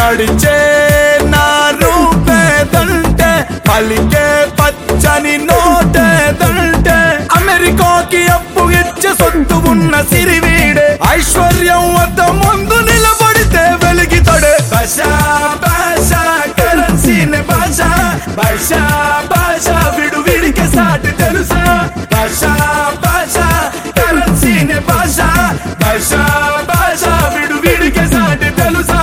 నడిచే నా రూపేదంటే పలికే పచ్చని నోటేదంటే అమెరికాకి అప్పు ఇచ్చే సొత్తు ఉన్న సిరివీడే ఐశ్వర్యం వద్ద ముందు నిలబడితే వెలిగితడే భాష భాష కరెన్సీని భాష భాష భాష విడు విడికి సాటి తెలుసా భాష భాష కరెన్సీని భాష భాష భాష విడు విడికి సాటి తెలుసా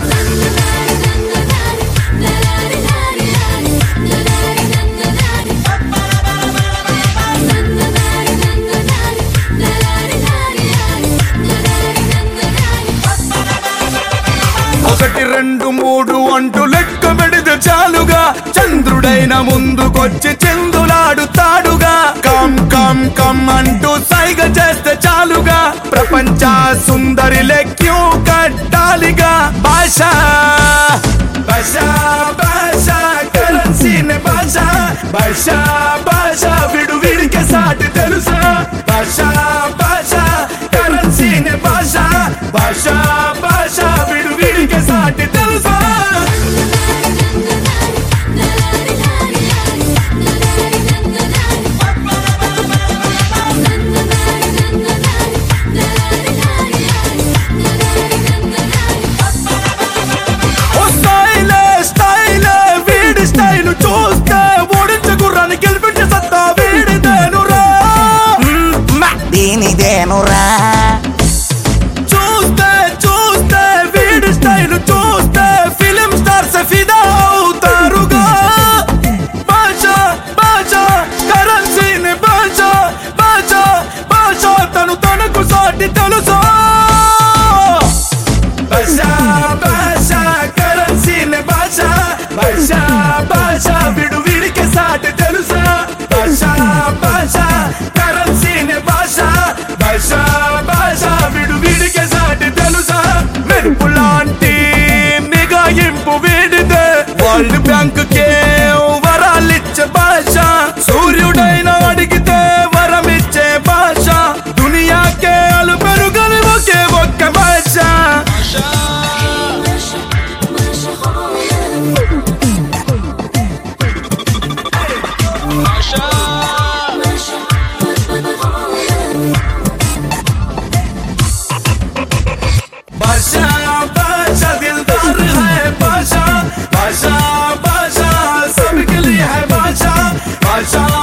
ఒకటి రెండు మూడు అంటూ లెక్క పెడితే చాలుగా చంద్రుడైన ముందుకొచ్చి చెందులాడుతాడుగా కమ్ కమ్ కమ్ అంటూ సైగ చేస్తే చాలుగా ప్రపంచ సుందరి లెక్క్యూ కట్టాలిగా భాష భాష భాష కరెన్సీని భాష భాష భాష విడు విడికి సాటి తెలుసా భాష భాష కరెన్సీని భాష భాష భాష విడు విడికి సాటి తెలుసా ఓ స్టైలే స్టైలే వీడి స్టైల్ చూస్తే ఓడించే గుర్రాన్ని గెలిపించే సత్తా వీడిదేనురా దీనిదేనురా చూస్తే చూస్తే వీడి స్టైల్ చూస్తే ఫిలిం స్టార్స్ ఫిదా అవుతారుగా భాష భాష కరెన్సీని భాష భాష భాష తను తనకు సాటి తెలుసా భాష భాష కరెన్సీని భాష భాష భాష విడు విడికి సాటి తెలుసా భాష భాష కరెన్సీని భాష భాష భాష విడు విడికి సాటి తెలుసా మెరుపు లాంటి మిగాయింపు వీడితే వరల్డ్ బ్యాంక్ కే వరాలిచ్చే భాష సూర్యుడైన అడిగితే వరమిచ్చే భాష దునియాకే అలు పెరుగని ఒకే ఒక్క భాష भाषा भाषा दिलदार है भाषा भाषा भाषा सबके लिए है भाषा भाषा